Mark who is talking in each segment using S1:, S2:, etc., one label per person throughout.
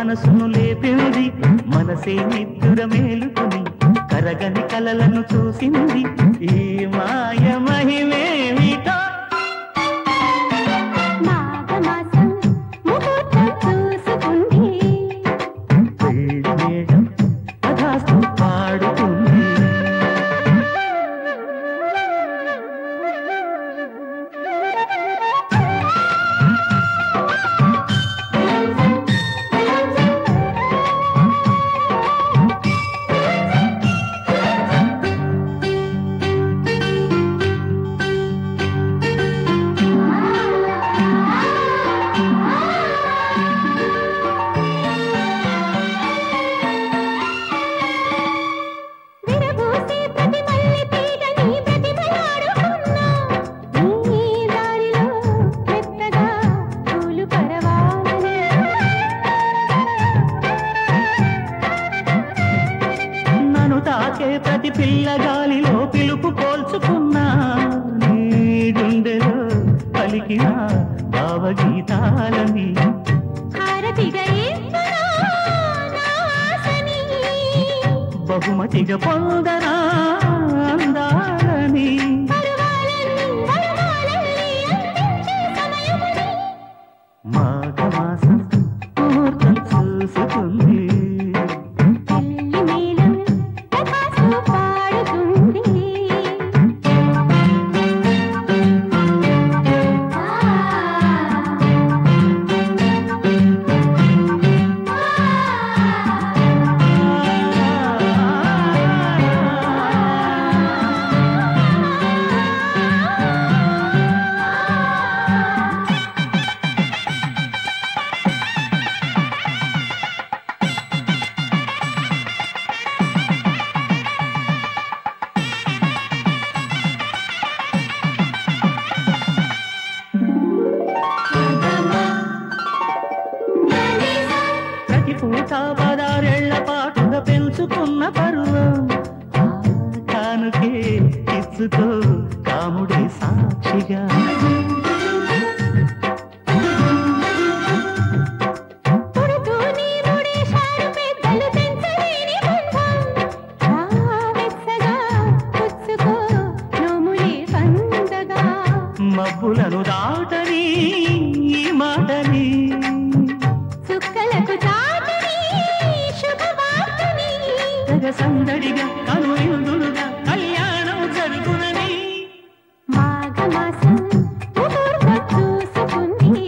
S1: మనసును లేపింది మనసే నిద్దుర మేలుకుని కరగని కలలను చూసింది ఈ మాయ మహిమేమిటో
S2: మాఘమాసం ముహూర్తం చూసుకుంది
S1: పెళ్లి మేడం కథాస్తు పాడుతుంది
S2: విరబూసే ప్రతి మల్లె తీగని ప్రతిమలాడుకున్నా నీ దారిలో మెత్తగా పూలు పరవాలని
S1: నన్ను తాకే ప్రతి పిల్లగాలిలో పిలుపు పోల్చుకున్నా నీ గుండెలో పలికిన భావగీతాలని
S2: హారతిగా ఇవ్వనా నా ఆశని
S1: బహుమతిగా పొందనా అందాలని
S2: పరువాలన్నీ పరువాలన్నీ అందించే సమయముని
S1: మాఘమాసం ముహూర్తం చూసుకుంది
S2: పెళ్లి మేళం కథాసు పాడుతుంది
S1: ప్రతి పూట పదారేళ్ల పాటుగా పెంచుకున్న పరువం ఆ కానుకే ఇచ్చుకో కాముడే సాక్షిగా
S2: పుడుతూనే ముడేశారు పెద్దలు తెంచలేని బంధం ఆ వెచ్చగా పుచ్చుకో నోములే పందగా
S1: మబ్బులను దాటని ఈ మాటని
S2: చుక్కలకు చాటని శుభవార్తని
S1: తెగ సందడిగా కనువిందులుగా కళ్యాణం జరుగునని
S2: మాఘమాసం ముహూర్తం చూసుకుంది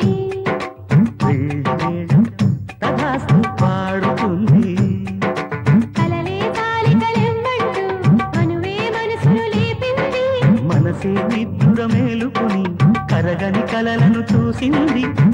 S1: వేళం తథాస్తు పాడుతుంది
S2: కలలే తాలికలెమ్మంటూ మనువే మనసును లేపింది
S1: మనసే నిద్దుర మేలుకుని కరగని కలలను చూసింది